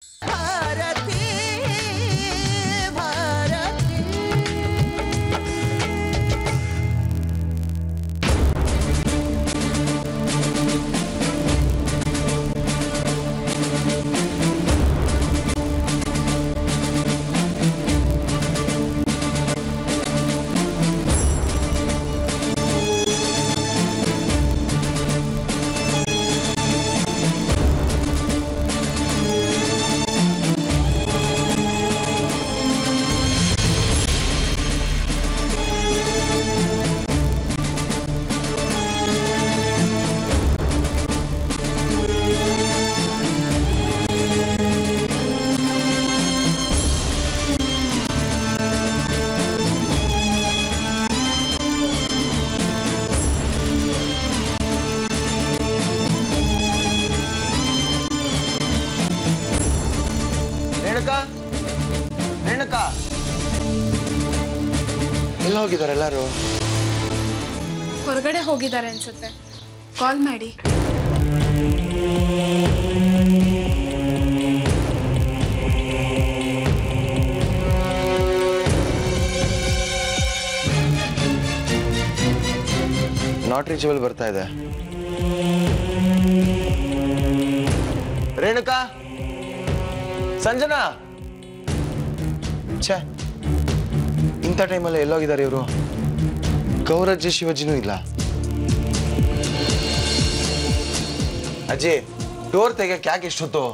ಭಾರತಿ ಭಾರತಿ ರೇಣುಕಾ ರೇಣುಕಾ ಎಲ್ಲ ಹೋಗಿದ್ದಾರೆ ಎಲ್ಲರೂ ಹೊರಗಡೆ ಹೋಗಿದ್ದಾರೆ ಅನ್ಸುತ್ತೆ ಕಾಲ್ ಮಾಡಿ ನಾಟ್ ರೀಚಬಲ್ ಬರ್ತಾ ಇದೆ ರೇಣುಕಾ ಸಂಜನಾ ಛೇ ಇಂಥ ಟೈಮಲ್ಲಿ ಎಲ್ಲೋಗಿದ್ದಾರೆ ಇವರು ಗೌರಜ್ಜಿ ಶಿವಜಿನೂ ಇಲ್ಲ ಅಜ್ಜಿ ಡೋರ್ ತೆಗಿಯಕ್ಕೆ ಯಾಕೆ ಇಷ್ಟೊತ್ತು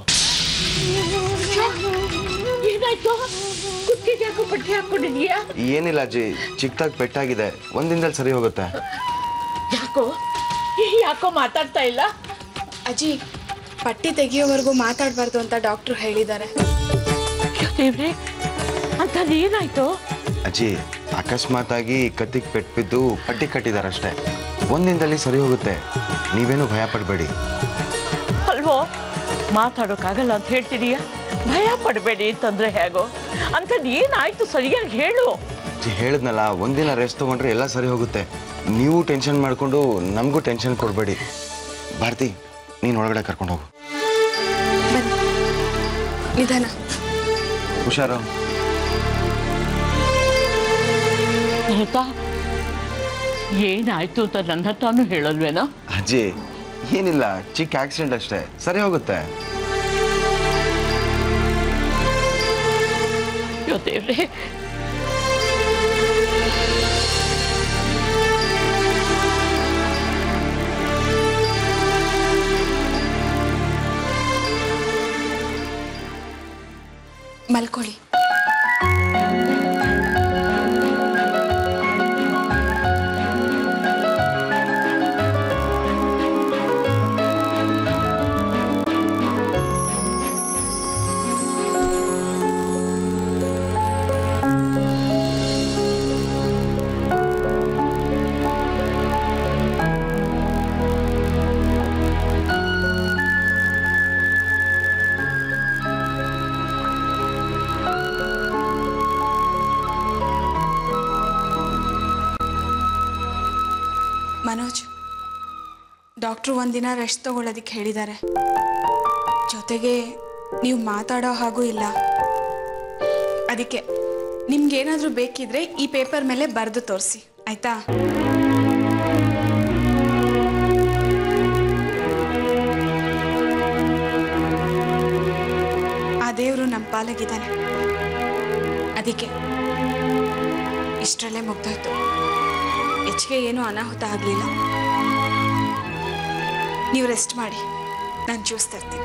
ಏನಾಯ್ತು ಕುತ್ತಿಗೆ ಯಾಕೋ ಪಟ್ಟಿ ಹಾಕೊಂಡಿದ್ಯಾ ಏನಿಲ್ಲ ಅಜ್ಜಿ ಚಿಕ್ಕದಾಗಿ ಪೆಟ್ಟಾಗಿದೆ ಒಂದಿನದಲ್ಲಿ ಸರಿ ಹೋಗುತ್ತೆ ಯಾಕೋ ಯಾಕೋ ಮಾತಾಡ್ತಾ ಇಲ್ಲ ಅಜ್ಜಿ ಪಟ್ಟಿ ತೆಗಿಯೋವರೆಗೂ ಮಾತಾಡಬಾರ್ದು ಅಂತ ಡಾಕ್ಟ್ರು ಹೇಳಿದ್ದಾರೆ ದೇವ್ರೆ ಅಂತದ್ ಏನಾಯ್ತು ಅಜ್ಜಿ ಅಕಸ್ಮಾತ್ ಆಗಿ ಕತ್ತಿಗೆ ಪೆಟ್ಟು ಬಿದ್ದು ಪಟ್ಟಿ ಕಟ್ಟಿದ್ದಾರೆ ಅಷ್ಟೇ ಒಂದಿನದಲ್ಲಿ ಸರಿ ಹೋಗುತ್ತೆ ನೀವೇನು ಭಯ ಪಡಬೇಡಿ ಅಲ್ವೋ ಮಾತಾಡೋಕ್ಕಾಗಲ್ಲ ಅಂತ ಹೇಳ್ತಿದೀಯಾ ಭಯ ಪಡಬೇಡಿ ಅಂತಂದ್ರೆ ಹೇಗೋ ಅಂಥದ್ದು ಏನಾಯ್ತು ಸರಿಯಾಗಿ ಹೇಳು ಅಜ್ಜಿ ಹೇಳಿದ್ನಲ್ಲ ಒಂದಿನ ರೆಸ್ಟ್ ತಗೊಂಡ್ರೆ ಎಲ್ಲ ಸರಿ ಹೋಗುತ್ತೆ ನೀವು ಟೆನ್ಷನ್ ಮಾಡಿಕೊಂಡು ನಮಗೂ ಟೆನ್ಷನ್ ಕೊಡಬೇಡಿ ಭಾರತಿ ನೀನು ಒಳಗಡೆ ಕರ್ಕೊಂಡು ಹೋಗು ಬನ್ನಿ ನಿಧಾನ ಹುಷಾರು ಆಯ್ತಾ ಏನಾಯ್ತು ಅಂತ ನನ್ನ ಹತ್ರನೂ ಹೇಳಲ್ವೇನೋ ಅಜ್ಜಿ ಏನಿಲ್ಲ ಚಿಕ್ಕ ಆಕ್ಸಿಡೆಂಟ್ ಅಷ್ಟೇ ಸರಿ ಹೋಗುತ್ತೆ ಅಯ್ಯೋ ದೇವ್ರೆ ಮಲ್ಕೊಳ್ಳಿ ಮನೋಜ್ ಡಾಕ್ಟ್ರು ಒಂದಿನ ರೆಸ್ಟ್ ತಗೊಳ್ಳೋದಕ್ಕೆ ಹೇಳಿದ್ದಾರೆ ಜೊತೆಗೆ ನೀವು ಮಾತಾಡೋ ಹಾಗೂ ಇಲ್ಲ ಅದಕ್ಕೆ ನಿಮ್ಗೇನಾದರೂ ಬೇಕಿದ್ರೆ ಈ ಪೇಪರ್ ಮೇಲೆ ಬರೆದು ತೋರಿಸಿ ಆಯ್ತಾ ಆ ದೇವರು ನಮ್ಮ ಪಾಲಾಗಿದ್ದಾನೆ ಅದಕ್ಕೆ ಇಷ್ಟರಲ್ಲೇ ಮುಗ್ದೋಯ್ತು ಹೆಚ್ಚಿಗೆ ಏನೂ ಅನಾಹುತ ಆಗಲಿಲ್ಲ ನೀವು ರೆಸ್ಟ್ ಮಾಡಿ ನಾನು ಜ್ಯೂಸ್ ತರ್ತೀನಿ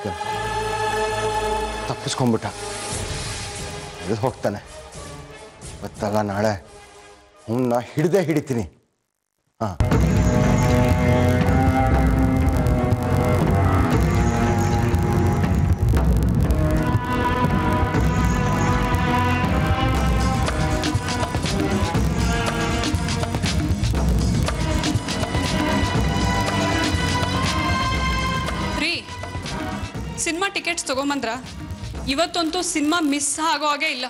ಸಿಗ್ತಾನೆ ತಪ್ಪಿಸ್ಕೊಂಡ್ಬಿಟ್ಟ ಇದು ಹೋಗ್ತಾನೆ ಇವತ್ತಲ್ಲ ನಾಳೆ ಅವನ್ನ ಹಿಡ್ದೇ ಹಿಡಿತೀನಿ ಹಾಂ ರೀ ಸಿನಿಮಾ ಟಿಕೆಟ್ಸ್ ತಗೊಂಬಂದ್ರ ಇವತ್ತಂತೂ ಸಿನಿಮಾ ಮಿಸ್ ಆಗೋ ಹಾಗೆ ಇಲ್ಲ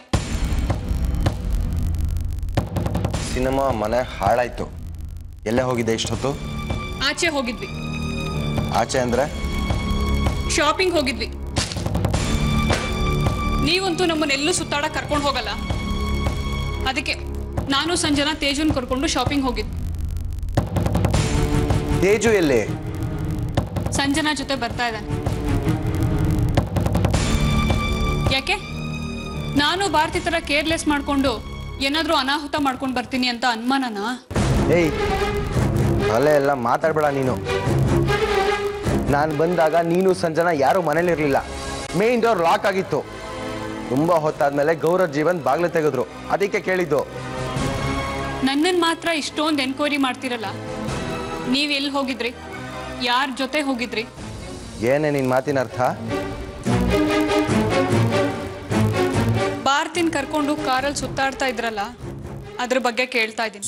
ಸಿನಿಮಾ ಮನೆ ಹಾಳಾಯ್ತು ಎಲ್ಲೇ ಹೋಗಿದೆ ಇಷ್ಟೊತ್ತು ಆಚೆ ಹೋಗಿದ್ವಿ ಆಚೆ ಅಂದರೆ ಶಾಪಿಂಗ್ ಹೋಗಿದ್ವಿ ನೀವಂತೂ ನಮ್ಮನ್ನೆಲ್ಲೂ ಸುತ್ತಾಡ ಕರ್ಕೊಂಡು ಹೋಗಲ್ಲ ಅದಕ್ಕೆ ನಾನು ಸಂಜನಾ ತೇಜುನ್ ಕರ್ಕೊಂಡು ಶಾಪಿಂಗ್ ಹೋಗಿದ್ವಿ ತೇಜು ಎಲ್ಲಿ ಸಂಜನಾ ಜೊತೆ ಬರ್ತಾ ಇದ್ದಾನೆ ಯಾಕೆ ನಾನು ಭಾರತಿ ಥರ ಕೇರ್ಲೆಸ್ ಮಾಡ್ಕೊಂಡು ಏನಾದರೂ ಅನಾಹುತ ಮಾಡ್ಕೊಂಡು ಬರ್ತೀನಿ ಅಂತ ಅನುಮಾನನಾ ಏಯ್ ತಲೆ ಎಲ್ಲ ಮಾತಾಡ್ಬೇಡ ನೀನು ನಾನು ಬಂದಾಗ ನೀನು ಸಂಜನ ಯಾರೂ ಮನೇಲಿರಲಿಲ್ಲ ಮೇನ್ ಡೋರ್ ಲಾಕ್ ಆಗಿತ್ತು ತುಂಬಾ ಹೊತ್ತಾದ್ಮೇಲೆ ಗೌರವ್ ಜೀವನ್ ಬಾಗ್ಲು ತೆಗೆದ್ರು ಅದಕ್ಕೆ ಕೇಳಿದ್ದು ನನ್ನನ್ನು ಮಾತ್ರ ಇಷ್ಟೊಂದು ಎನ್ಕ್ವೈರಿ ಮಾಡ್ತಿರಲ್ಲ ನೀವು ಎಲ್ಲಿ ಹೋಗಿದ್ರಿ ಯಾರ ಜೊತೆ ಹೋಗಿದ್ರಿ ಏನೇ ನಿನ್ ಮಾತಿನ ಅರ್ಥ ಭಾರತಿನ ಕರ್ಕೊಂಡು ಕಾರಲ್ಲಿ ಸುತ್ತಾಡ್ತಾ ಇದ್ರಲ್ಲ ಅದ್ರ ಬಗ್ಗೆ ಕೇಳ್ತಾ ಇದ್ದೀನಿ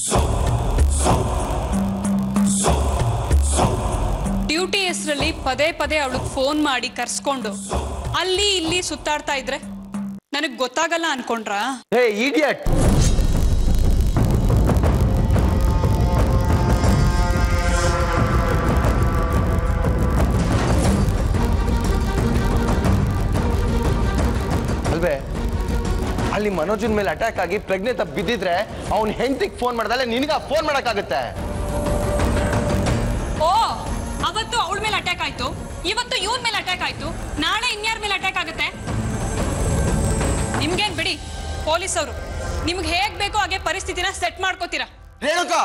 ಡ್ಯೂಟಿ ಹೆಸರಲ್ಲಿ ಪದೇ ಪದೇ ಅವಳಿಗೆ ಫೋನ್ ಮಾಡಿ ಕರ್ಸ್ಕೊಂಡು ಅಲ್ಲಿ ಇಲ್ಲಿ ಸುತ್ತಾಡ್ತಾ ಇದ್ರೆ ನನಗೆ ಗೊತ್ತಾಗಲ್ಲ ಅನ್ಕೊಂಡ್ರಾ ಹೇ ಇಡಿಯಟ್ ಅಲ್ವೇ ಅಲ್ಲಿ ಮನೋಜನ್ ಮೇಲೆ ಅಟ್ಯಾಕ್ ಆಗಿ ಪ್ರಜ್ಞೆ ತಪ್ಪು ಬಿದ್ದಿದ್ರೆ ಅವ್ನ ಹೆಂಡತಿಗೆ ಫೋನ್ ಮಾಡ್ದಲ್ಲೇ ನಿನಗ ಫೋನ್ ಮಾಡಕ್ಕಾಗತ್ತೆ ಓ ಅವತ್ತು ಅವಳ ಮೇಲೆ ಅಟ್ಯಾಕ್ ಆಯ್ತು ಇವತ್ತು ಇವನ್ ಮೇಲೆ ಅಟ್ಯಾಕ್ ಆಯ್ತು ನಾಳೆ ಇನ್ಯಾರ ಮೇಲೆ ಅಟ್ಯಾಕ್ ಆಗುತ್ತೆ ನಿಮ್ಗೇನ್ ಬಿಡಿ ಪೊಲೀಸ್ ಅವರು ನಿಮ್ಗೆ ಹೇಗ್ ಬೇಕೋ ಹಾಗೆ ಪರಿಸ್ಥಿತಿನ ಸೆಟ್ ಮಾಡ್ಕೋತೀರಾ ರೇಣುಕಾ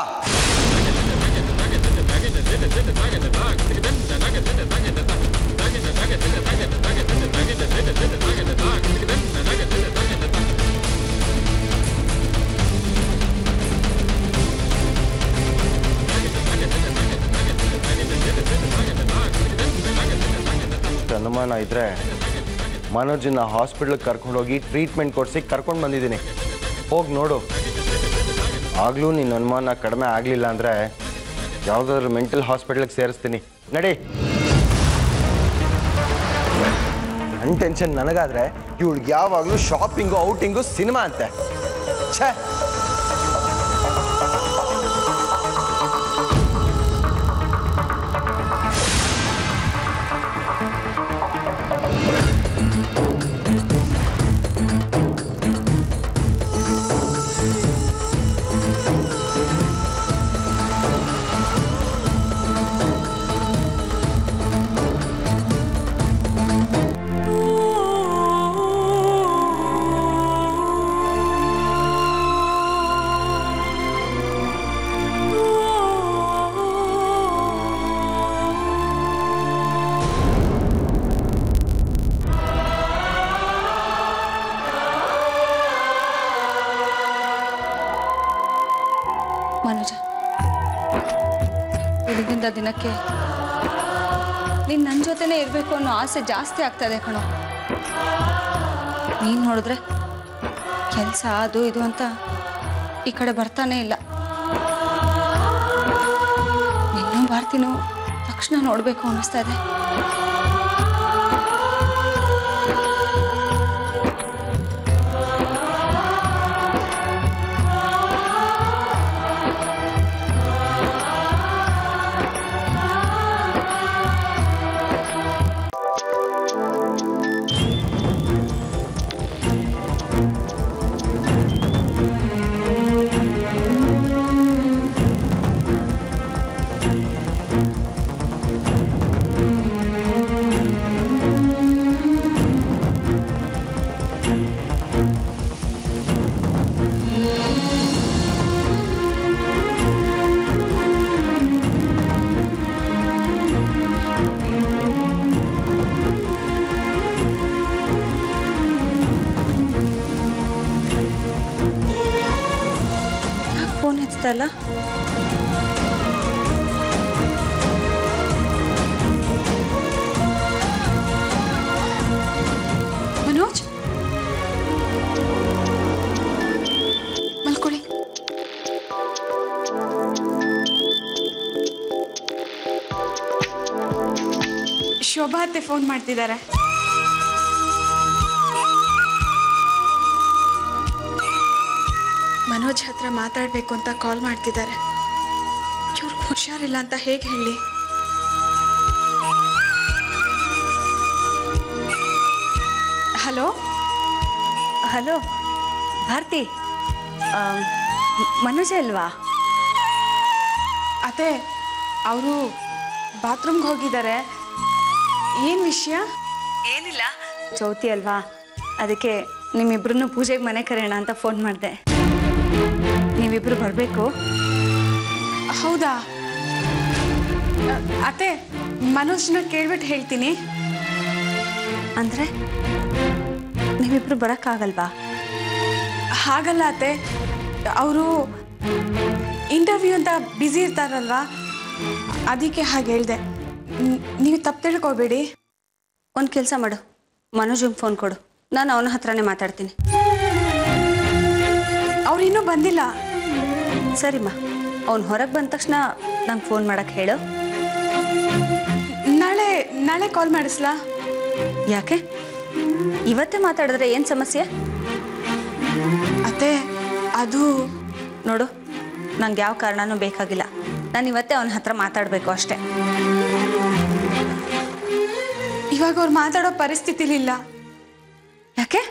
ಇಷ್ಟು ಅನುಮಾನ ಇದ್ರೆ ಮನೋಜನ್ನ ಹಾಸ್ಪಿಟ್ಲಿಗೆ ಕರ್ಕೊಂಡೋಗಿ ಟ್ರೀಟ್ಮೆಂಟ್ ಕೊಡಿಸಿ ಕರ್ಕೊಂಡು ಬಂದಿದ್ದೀನಿ ಹೋಗಿ ನೋಡು ಆಗಲೂ ನಿನ್ನ ಅನುಮಾನ ಕಡಿಮೆ ಆಗಲಿಲ್ಲ ಅಂದರೆ ಯಾವುದಾದ್ರೂ ಮೆಂಟಲ್ ಹಾಸ್ಪಿಟ್ಲಿಗೆ ಸೇರಿಸ್ತೀನಿ ನಡಿ ನನ್ನ ಟೆನ್ಷನ್ ನನಗಾದ್ರೆ ಇವಳಿಗೆ ಯಾವಾಗಲೂ ಶಾಪಿಂಗು ಔಟಿಂಗು ಸಿನಿಮಾ ಅಂತೆ ಛೇ ಮನೋಜ ದಿನದಿಂದ ದಿನಕ್ಕೆ ನೀನು ನನ್ನ ಜೊತೆನೇ ಇರಬೇಕು ಅನ್ನೋ ಆಸೆ ಜಾಸ್ತಿ ಆಗ್ತದೆ ಕಣೋ ನೀನು ನೋಡಿದ್ರೆ ಕೆಲಸ ಅದು ಇದು ಅಂತ ಈ ಕಡೆ ಬರ್ತಾನೆ ಇಲ್ಲ ನಿನ್ನೂ ಬರ್ತೀನೋ ತಕ್ಷಣ ನೋಡಬೇಕು ಅನ್ನಿಸ್ತಾ ಇದೆ ಮನೋಜ್ ಮಲ್ಕೊಳ್ಳಿ ಶೋಭಾ ಅತ್ತೆ ಫೋನ್ ಮಾಡ್ತಿದ್ದಾರೆ ಮನೋಜ್ ಹತ್ರ ಮಾತಾಡಬೇಕು ಅಂತ ಕಾಲ್ ಮಾಡ್ತಿದ್ದಾರೆ ಇವ್ರಿಗೆ ಹುಷಾರಿಲ್ಲ ಅಂತ ಹೇಗೆ ಹೇಳಿ ಹಲೋ ಹಲೋ ಭಾರತಿ ಆ, ಮ- ಮನೋಜ ಅಲ್ವಾ ಅತ್ತೆ ಅವರು ಬಾತ್ರೂಮ್ಗೆ ಹೋಗಿದ್ದಾರೆ ಏನು ವಿಷಯ ಏನಿಲ್ಲ ಚೌತಿ ಅಲ್ವಾ ಅದಕ್ಕೆ ನಿಮ್ಮಿಬ್ರನ್ನು ಪೂಜೆಗೆ ಮನೆ ಕರೆಯೋಣ ಅಂತ ಫೋನ್ ಮಾಡಿದೆ ನೀವಿಬ್ರು ಬರಬೇಕು ಹೌದಾ ಅ, ಅತ್ತೆ ಮನೋಜ್ನ ಕೇಳ್ಬಿಟ್ಟು ಹೇಳ್ತೀನಿ ಅಂದರೆ ನೀವಿಬ್ರು ಬರೋಕ್ಕಾಗಲ್ವಾ ಹಾಗಲ್ಲ ಅತ್ತೆ ಅವರು ಇಂಟರ್ವ್ಯೂ ಅಂತ ಬ್ಯುಸಿ ಇರ್ತಾರಲ್ವಾ ಅದಕ್ಕೆ ಹಾಗೆ ಹೇಳಿದೆ ನೀವು ತಪ್ಪು ತಿಳ್ಕೊಬೇಡಿ ಒಂದು ಕೆಲಸ ಮಾಡು ಮನೋಜಂಗೆ ಫೋನ್ ಕೊಡು ನಾನು ಅವನ ಹತ್ರನೇ ಮಾತಾಡ್ತೀನಿ ಅವ್ರು ಇನ್ನೂ ಬಂದಿಲ್ಲ ಸರಿಮ್ಮ ಅವ್ನು ಹೊರಗೆ ಬಂದ ತಕ್ಷಣ ನಂಗೆ ಫೋನ್ ಮಾಡಕ್ಕೆ ಹೇಳು ನಾಳೆ ನಾಳೆ ಕಾಲ್ ಮಾಡಿಸ್ಲಾ ಯಾಕೆ ಇವತ್ತೇ ಮಾತಾಡಿದ್ರೆ ಏನು ಸಮಸ್ಯೆ ಅತ್ತೆ ಅದು ನೋಡು ನಂಗೆ ಯಾವ ಕಾರಣನೂ ಬೇಕಾಗಿಲ್ಲ ನಾನು ಇವತ್ತೇ ಅವನ ಹತ್ರ ಮಾತಾಡಬೇಕು ಅಷ್ಟೇ ಇವಾಗ ಅವ್ರು ಮಾತಾಡೋ ಪರಿಸ್ಥಿತಿಲಿಲ್ಲ ಯಾಕೆ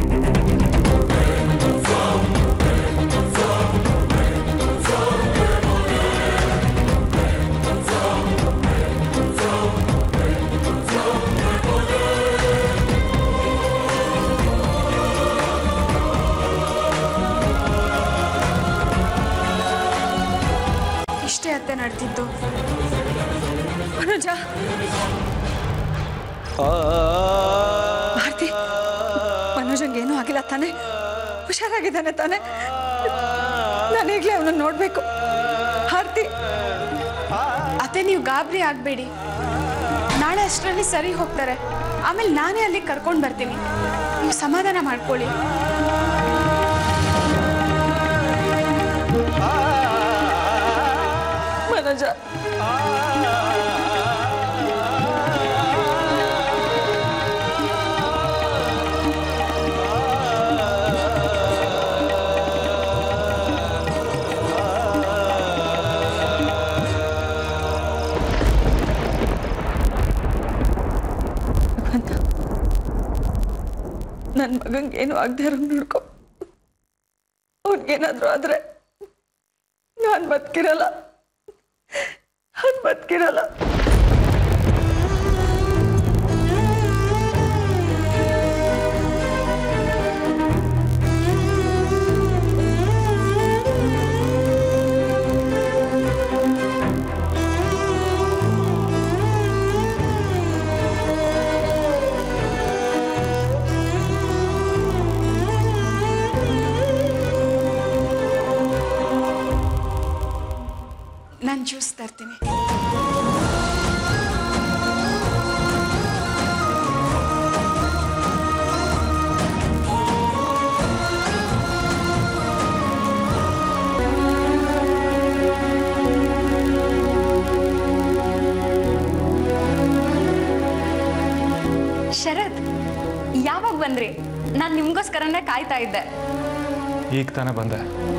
ಇಷ್ಟೇ ಅತ್ತೆ ನಡ್ತಿದ್ದು ಮನೋಜ ಭಾರತಿ ಮನೋಜಂಗೆ ಏನೂ ಆಗಿಲ್ಲ ತಾನೆ ಹುಷಾರಾಗಿದ್ದಾನೆ ತಾನೆ ನಾನು ಈಗಲೇ ಅವನನ್ನು ನೋಡಬೇಕು ಭಾರತಿ ಅತ್ತೆ ನೀವು ಗಾಬರಿ ಆಗಬೇಡಿ ನಾಳೆ ಅಷ್ಟರಲ್ಲಿ ಸರಿ ಹೋಗ್ತಾರೆ ಆಮೇಲೆ ನಾನೇ ಅಲ್ಲಿ ಕರ್ಕೊಂಡು ಬರ್ತೀನಿ ನೀವು ಸಮಾಧಾನ ಮಾಡ್ಕೊಳ್ಳಿ ಮನೋಜ ನನ್ನ ಮಗಂಗೆ ಏನು ಆಗದೆ ಇರೋ ನೋಡ್ಕೊ ಅವ್ನಿಗೇನಾದ್ರೂ ಆದ್ರೆ ನಾನು ಬದುಕಿರಲ್ಲ ನಾನು ಬದುಕಿರಲ್ಲ ನಾನು ಜ್ಯೂಸ್ ತರ್ತೀನಿ ಶರತ್ ಯಾವಾಗ ಬಂದ್ರಿ ನಾನು ನಿಮ್ಗೋಸ್ಕರನೇ ಕಾಯ್ತಾ ಇದ್ದೆ ಈಗ ತಾನೇ ಬಂದೆ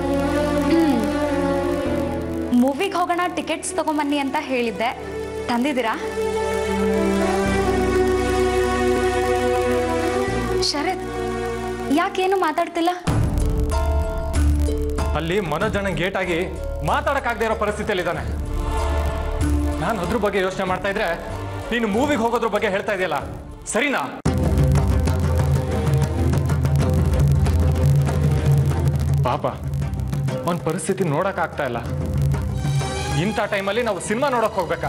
ಮೂವಿಗೆ ಹೋಗೋಣ ಟಿಕೆಟ್ಸ್ ತಗೊಂಬನ್ನಿ ಅಂತ ಹೇಳಿದ್ದೆ ತಂದಿದ್ದೀರಾ ಶರತ್ ಯಾಕೇನು ಮಾತಾಡ್ತಿಲ್ಲ ಅಲ್ಲಿ ಮನೋಜ್ ಗೇಟ್ ಆಗಿ ಮಾತಾಡಕ್ಕಾಗದೇ ಇರೋ ಪರಿಸ್ಥಿತಿಯಲ್ಲಿದ್ದಾನೆ ನಾನು ಅದ್ರ ಬಗ್ಗೆ ಯೋಚನೆ ಮಾಡ್ತಾ ಇದ್ರೆ ನೀನು ಮೂವಿಗೆ ಹೋಗೋದ್ರ ಬಗ್ಗೆ ಹೇಳ್ತಾ ಇದೆಯಲ್ಲ ಸರಿನಾ ಪಾಪ ಅವನ ಪರಿಸ್ಥಿತಿ ನೋಡಕ್ ಆಗ್ತಾ ಇಲ್ಲ ಇಂಥ ಟೈಮಲ್ಲಿ ನಾವು ಸಿನಿಮಾ ನೋಡಕ್ ಹೋಗ್ಬೇಕಾ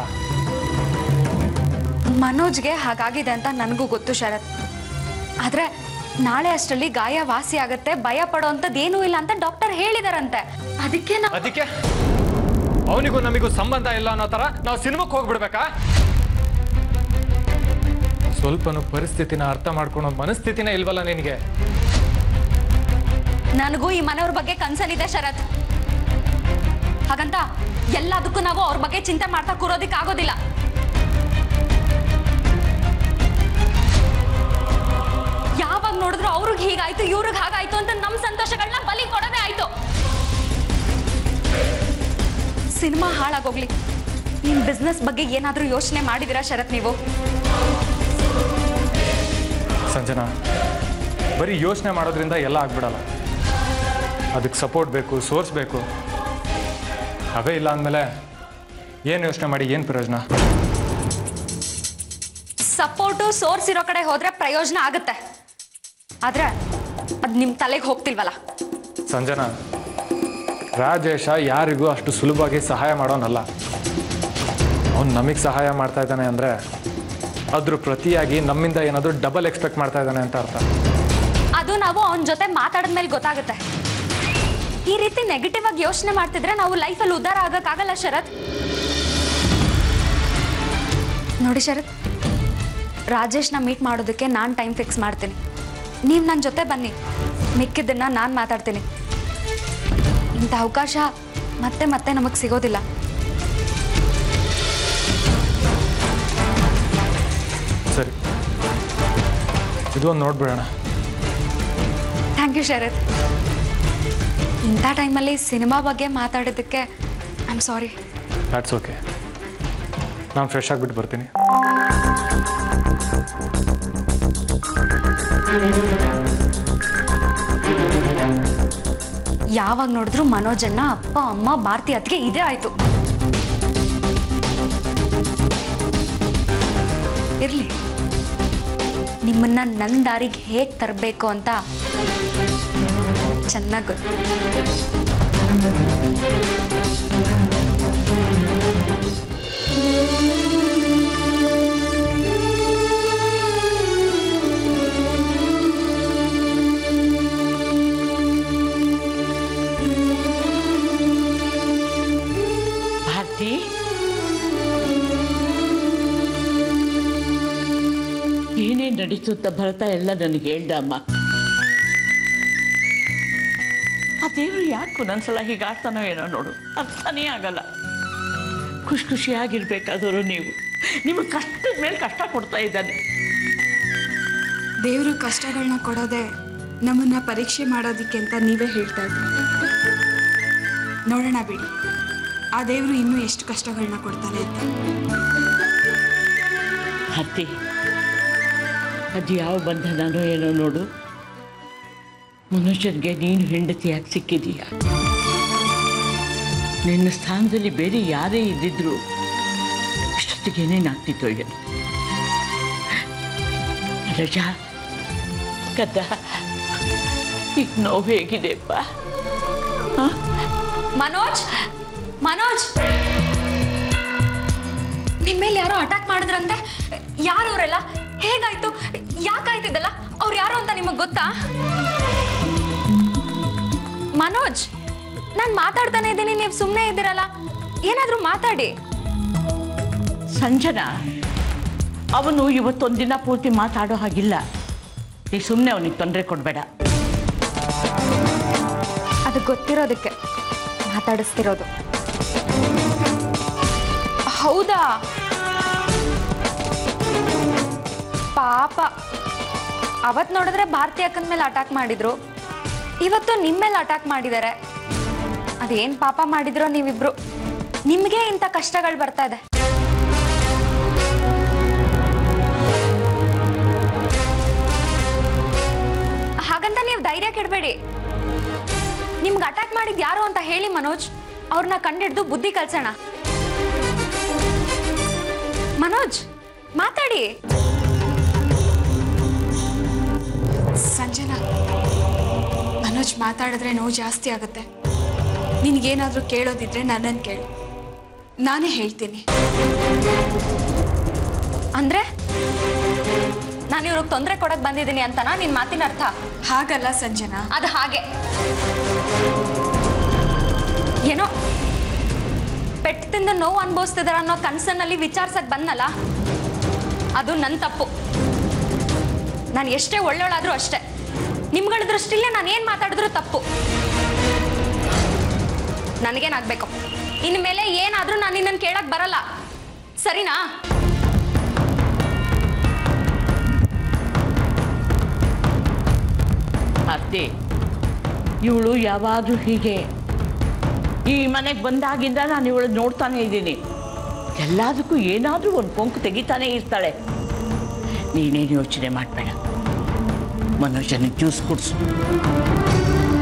ಮನೋಜ್ಗೆ ಹಾಗಾಗಿದೆ ಅಂತ ನನಗೂ ಗೊತ್ತು ಶರತ್ ಆದ್ರೆ ನಾಳೆ ಅಷ್ಟರಲ್ಲಿ ಗಾಯ ವಾಸಿ ಆಗತ್ತೆ ಭಯ ಪಡೋ ಅಂಥದ್ದು ಏನೂ ಇಲ್ಲ ಅಂತ ಡಾಕ್ಟರ್ ಹೇಳಿದಾರಂತೆ ಅದಕ್ಕೆ ನಾವು ಅದಕ್ಕೆ ಅವನಿಗೂ ನಮಿಗೂ ಸಂಬಂಧ ಇಲ್ಲ ಅನ್ನೋ ತರ ನಾವು ಸಿನಿಮಾಕ್ಕೆ ಹೋಗ್ಬಿಡ್ಬೇಕಾ ಸ್ವಲ್ಪನೂ ಪರಿಸ್ಥಿತಿನ ಅರ್ಥ ಮಾಡ್ಕೊಳೋ ಮನಸ್ಥಿತಿನೇ ಇಲ್ವಲ್ಲ ನಿನಗೆ ನನಗೂ ಈ ಮನೆಯವ್ರ ಬಗ್ಗೆ ಕನ್ಸಲ್ಲಿದೆ ಶರತ್ ಹಾಗಂತ ಎಲ್ಲದಕ್ಕೂ ನಾವು ಅವ್ರ ಬಗ್ಗೆ ಚಿಂತೆ ಮಾಡ್ತಾ ಕೂರೋದಿಕ್ ಆಗೋದಿಲ್ಲ ಯಾವಾಗ ನೋಡಿದ್ರು ಅವ್ರಿಗೆ ಹೀಗಾಯ್ತು ಇವ್ರಿಗೆ ಹಾಗಾಯ್ತು ಅಂತ ನಮ್ಮ ಸಂತೋಷಗಳನ್ನ ಬಲಿ ಕೊಡೋದೇ ಆಯ್ತು ಸಿನಿಮಾ ಹಾಳಾಗೋಗ್ಲಿ ನಿಮ್ ಬಿಸ್ನೆಸ್ ಬಗ್ಗೆ ಏನಾದ್ರೂ ಯೋಚನೆ ಮಾಡಿದಿರಾ ಶರತ್ ನೀವು ಸಂಜನಾ ಬರೀ ಯೋಚನೆ ಮಾಡೋದ್ರಿಂದ ಎಲ್ಲ ಆಗ್ಬಿಡಲ್ಲ ಅದಕ್ಕೆ ಸಪೋರ್ಟ್ ಬೇಕು ಸೋರ್ಸ್ ಬೇಕು ಅವೇ ಇಲ್ಲ ಅಂದಮೇಲೆ ಏನು ಯೋಚನೆ ಮಾಡಿ ಏನು ಪ್ರಯೋಜನ ಸಪೋರ್ಟು ಸೋರ್ಸ್ ಇರೋ ಕಡೆ ಹೋದ್ರೆ ಪ್ರಯೋಜನ ಆಗುತ್ತೆ ಆದ್ರೆ ಅದ್ ನಿಮ್ ತಲೆಗೆ ಹೋಗ್ತಿಲ್ವಲ್ಲ ಸಂಜನಾ ರಾಜೇಶ ಯಾರಿಗೂ ಅಷ್ಟು ಸುಲಭವಾಗಿ ಸಹಾಯ ಮಾಡೋನಲ್ಲ ಅವನು ನಮಗೆ ಸಹಾಯ ಮಾಡ್ತಾ ಇದ್ದಾನೆ ಅಂದರೆ ಅದ್ರ ಪ್ರತಿಯಾಗಿ ನಮ್ಮಿಂದ ಏನಾದರೂ ಡಬಲ್ ಎಕ್ಸ್ಪೆಕ್ಟ್ ಮಾಡ್ತಾ ಇದ್ದಾನೆ ಅಂತ ಅರ್ಥ ಅದು ನಾವು ಅವನ ಜೊತೆ ಮಾತಾಡಿದ್ಮೇಲೆ ಗೊತ್ತಾಗುತ್ತೆ ಈ ರೀತಿ ನೆಗೆಟಿವ್ ಆಗಿ ಯೋಚನೆ ಮಾಡ್ತಿದ್ರೆ ನಾವು ಲೈಫಲ್ಲಿ ಉದ್ಧಾರ ಆಗಕ್ಕಾಗಲ್ಲ ಶರತ್ ನೋಡಿ ಶರತ್ ರಾಜೇಶ್ನ ಮೀಟ್ ಮಾಡೋದಕ್ಕೆ ನಾನು ಟೈಮ್ ಫಿಕ್ಸ್ ಮಾಡ್ತೀನಿ ನೀವು ನನ್ನ ಜೊತೆ ಬನ್ನಿ ಮಿಕ್ಕಿದ್ದನ್ನ ನಾನು ಮಾತಾಡ್ತೀನಿ ಇಂಥ ಅವಕಾಶ ಮತ್ತೆ ಮತ್ತೆ ನಮಗೆ ಸಿಗೋದಿಲ್ಲ ಸರಿ ಇದು ಒಂದು ನೋಡ್ಬಿಡೋಣ ಥ್ಯಾಂಕ್ ಯು ಶರತ್ ಇಂಥ ಟೈಮಲ್ಲಿ ಸಿನಿಮಾ ಬಗ್ಗೆ ಮಾತಾಡೋದಕ್ಕೆ I am sorry that's okay ನಾನು ಫ್ರೆಶ್ ಆಗಿಬಿಟ್ಟು ಬರ್ತೀನಿ ಯಾವಾಗ ನೋಡಿದ್ರು ಮನೋಜನ್ನ ಅಪ್ಪ ಅಮ್ಮ ಭಾರತಿ ಅದಕ್ಕೆ ಇದೇ ಆಯ್ತು ಇರ್ಲಿ ನಿಮ್ಮನ್ನ ನನ್ನ ದಾರಿಗೆ ಹೇಗ್ ತರಬೇಕು ಅಂತ ಚೆನ್ನಾಗಿ ಗೊತ್ತು ಭಾರತಿ ಏನೇನ್ ನಡೀತು ಅಂತ ಭರತ ಎಲ್ಲ ನನಗೆ ಹೇಳ್ದ ಅಮ್ಮ ಆ ದೇವ್ರು ಯಾಕೆ ಒಂದೊಂದ್ಸಲ ಹೀಗೆ ಆಡ್ತಾನೋ ಏನೋ ನೋಡು ಅರ್ಥನೇ ಆಗಲ್ಲ ಖುಷಿ ಖುಷಿಯಾಗಿರ್ಬೇಕಾದವರು ನೀವು ನಿಮಗೆ ಕಷ್ಟದ ಮೇಲೆ ಕಷ್ಟ ಕೊಡ್ತಾ ಇದ್ದಾನೆ ದೇವರು ಕಷ್ಟಗಳನ್ನ ಕೊಡೋದೆ ನಮ್ಮನ್ನ ಪರೀಕ್ಷೆ ಮಾಡೋದಕ್ಕೆ ಅಂತ ನೀವೇ ಹೇಳ್ತಾ ಇದ್ರಿ ನೋಡೋಣ ಬಿಡಿ ಆ ದೇವರು ಇನ್ನೂ ಎಷ್ಟು ಕಷ್ಟಗಳನ್ನ ಕೊಡ್ತಾನೆ ಅಂತ ಹತ್ತಿ ಅದು ಯಾವ ಬಂಧನನೋ ಏನೋ ನೋಡು ಮನುಷ್ಯನಿಗೆ ನೀನು ಹೆಂಡತಿಯಾಗಿ ಸಿಕ್ಕಿದೀಯ ನಿನ್ನ ಸ್ಥಾನದಲ್ಲಿ ಬೇರೆ ಯಾರೇ ಇದ್ದಿದ್ರು ಇಷ್ಟೊತ್ತಿಗೆ ಏನೇನಾಗ್ತಿತ್ತೋ ಏನು ರಜಾ ಕದ್ದ ಈಗ ನೋವು ಹೇಗಿದೆಪ್ಪ ಮನೋಜ್ ಮನೋಜ್ ನಿಮ್ ಮೇಲೆ ಯಾರೋ ಅಟ್ಯಾಕ್ ಮಾಡಿದ್ರಂತೆ ಯಾರು ಅವರೆಲ್ಲ ಹೇಗಾಯ್ತು ಯಾಕಾಯ್ತಿದ್ದಲ್ಲ ಅವ್ರು ಯಾರು ಅಂತ ನಿಮಗ್ ಗೊತ್ತಾ ಮನೋಜ್ ನಾನ್ ಮಾತಾಡ್ತಾನೆ ಇದ್ದೀನಿ ನೀವು ಸುಮ್ಮನೆ ಇದ್ದೀರಲ್ಲ ಏನಾದ್ರೂ ಮಾತಾಡಿ ಸಂಜನಾ ಅವನು ಇವತ್ತೊಂದಿನ ಪೂರ್ತಿ ಮಾತಾಡೋ ಹಾಗಿಲ್ಲ ನೀ ಸುಮ್ಮನೆ ಅವನಿಗೆ ತೊಂದರೆ ಕೊಡಬೇಡ ಅದು ಗೊತ್ತಿರೋದಕ್ಕೆ ಮಾತಾಡಿಸ್ತಿರೋದು ಹೌದಾ ಪಾಪ ಅವತ್ ನೋಡಿದ್ರೆ ಭಾರತಿ ಅಕ್ಕನ ಮೇಲೆ ಅಟ್ಯಾಕ್ ಮಾಡಿದ್ರು ಇವತ್ತು ನಿಮ್ಮ ಮೇಲೆ ಅಟ್ಯಾಕ್ ಮಾಡಿದ್ದಾರೆ ಅದೇನ್ ಪಾಪ ಮಾಡಿದ್ರೋ ನೀವಿಬ್ರು ನಿಮ್ಗೆ ಇಂಥ ಕಷ್ಟಗಳು ಬರ್ತಾ ಇದೆ ಹಾಗಂತ ನೀವು ಧೈರ್ಯ ಕೆಡಬೇಡಿ ನಿಮ್ಗೆ ಅಟ್ಯಾಕ್ ಮಾಡಿದ್ ಯಾರು ಅಂತ ಹೇಳಿ ಮನೋಜ್ ಅವ್ರನ್ನ ಕಂಡಿಡ್ದು ಬುದ್ಧಿ ಕಲ್ಸೋಣ ಮನೋಜ್ ಮಾತಾಡಿ ಸಂಜನಾ ಮನೋಜ್ ಮಾತಾಡಿದ್ರೆ ನೋವು ಜಾಸ್ತಿ ಆಗುತ್ತೆ ನಿನಗೇನಾದರೂ ಕೇಳೋದಿದ್ರೆ ನನ್ನನ್ನು ಕೇಳು ನಾನೇ ಹೇಳ್ತೀನಿ ಅಂದ್ರೆ ನಾನು ಇವ್ರಿಗೆ ತೊಂದರೆ ಕೊಡಕ್ ಬಂದಿದ್ದೀನಿ ಅಂತನಾ ನಿನ್ ಮಾತಿನ ಅರ್ಥ ಹಾಗಲ್ಲ ಸಂಜನಾ ಅದು ಹಾಗೆ ಏನೋ ಪೆಟ್ಟು ತಿಂದು ನೋವು ಅನುಭವಿಸ್ತಿದಾರ ಅನ್ನೋ ಕನ್ಸನ್ನಲ್ಲಿ ವಿಚಾರ್ಸಕ್ ಬಂದಲ್ಲ ಅದು ನನ್ನ ತಪ್ಪು ನಾನು ಎಷ್ಟೇ ಒಳ್ಳೆಯವಳಾದ್ರೂ ಅಷ್ಟೇ ನಿಮ್ಗಳ ದೃಷ್ಟಿಲೇ ನಾನು ಏನು ಮಾತಾಡಿದ್ರು ತಪ್ಪು ನನಗೇನಾಗಬೇಕು ಇನ್ಮೇಲೆ ಏನಾದರೂ ನಾನು ನಿನ್ನನ್ನು ಕೇಳಕ್ ಬರಲ್ಲ ಸರಿನಾ ಅತ್ತೆ ಇವಳು ಯಾವಾಗಲೂ ಹೀಗೆ ಈ ಮನೆಗೆ ಬಂದಾಗಿಂದ ನಾನು ಇವಳು ನೋಡ್ತಾನೆ ಇದ್ದೀನಿ ಎಲ್ಲದಕ್ಕೂ ಏನಾದರೂ ಒಂದು ಕೊಂಕು ತೆಗಿತಾನೆ ಇರ್ತಾಳೆ ನೀನೇನು ಯೋಚನೆ ಮಾಡಬೇಡ ಮನೋಜನಿಗೆ ಜ್ಯೂಸ್ ಕುಡಿಸು